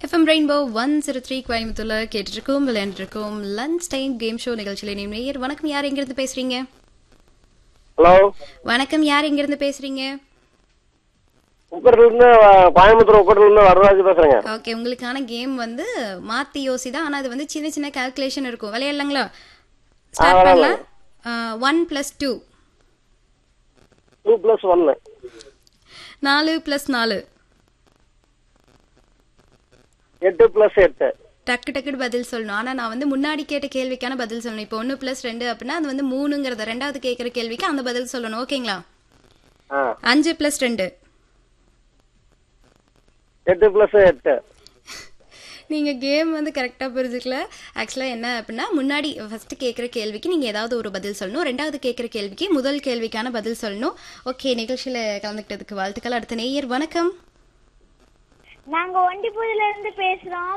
FM rainbow one zero three கோயம்புத்தூர்ல கேட்டுருக்கோம் விளையாண்டுருக்கோம் லஞ்ச் டைம் கேம் ஷோ நிகழ்ச்சியில நேயர் வணக்கம் யார் எங்கிருந்து பேசுறீங்க ஹலோ வணக்கம் யார் எங்கிருந்து பேசுறீங்க உக்கடல இருந்து கோயம்புத்தூர் உக்கடல இருந்து வரராஜ் பேசுறேங்க ஓகே உங்களுக்கான கேம் வந்து மாத்தி யோசி தான் ஆனா அது வந்து சின்ன சின்ன கால்குலேஷன் இருக்கும் விளையாடலாங்களா ஸ்டார்ட் பண்ணலாம் one plus two two plus ஒன்னு நாலு பிளஸ் நாலு எட்டு பிளஸ் எட்டு டக்கு டக்குன்னு பதில் சொல்லணும் ஆனா நான் வந்து முன்னாடி கேட்ட கேள்விக்கான பதில் சொல்லணும் இப்போ ஒன்னு பிளஸ் ரெண்டு அப்படின்னா அது வந்து மூணுங்கிறத ரெண்டாவது கேட்குற கேள்விக்கு அந்த பதில் சொல்லணும் ஓகேங்களா ஆ அஞ்சு பிளஸ் ரெண்டு எட்டு பிளஸ் எட்டு நீங்க கேம் வந்து கரெக்டா புரிஞ்சுக்கல ஆக்சுவலா என்ன அப்படின்னா முன்னாடி ஃபர்ஸ்ட் கேட்குற கேள்விக்கு நீங்க ஏதாவது ஒரு பதில் சொல்லணும் ரெண்டாவது கேட்குற கேள்விக்கு முதல் கேள்விக்கான பதில் சொல்லணும் ஓகே நிகழ்ச்சியில கலந்துக்கிட்டதுக்கு வாழ்த்துக்கள் அடுத்த நேயர் வணக்கம் நாங்க ஒண்டிபுதுல இருந்து பேசுறோம்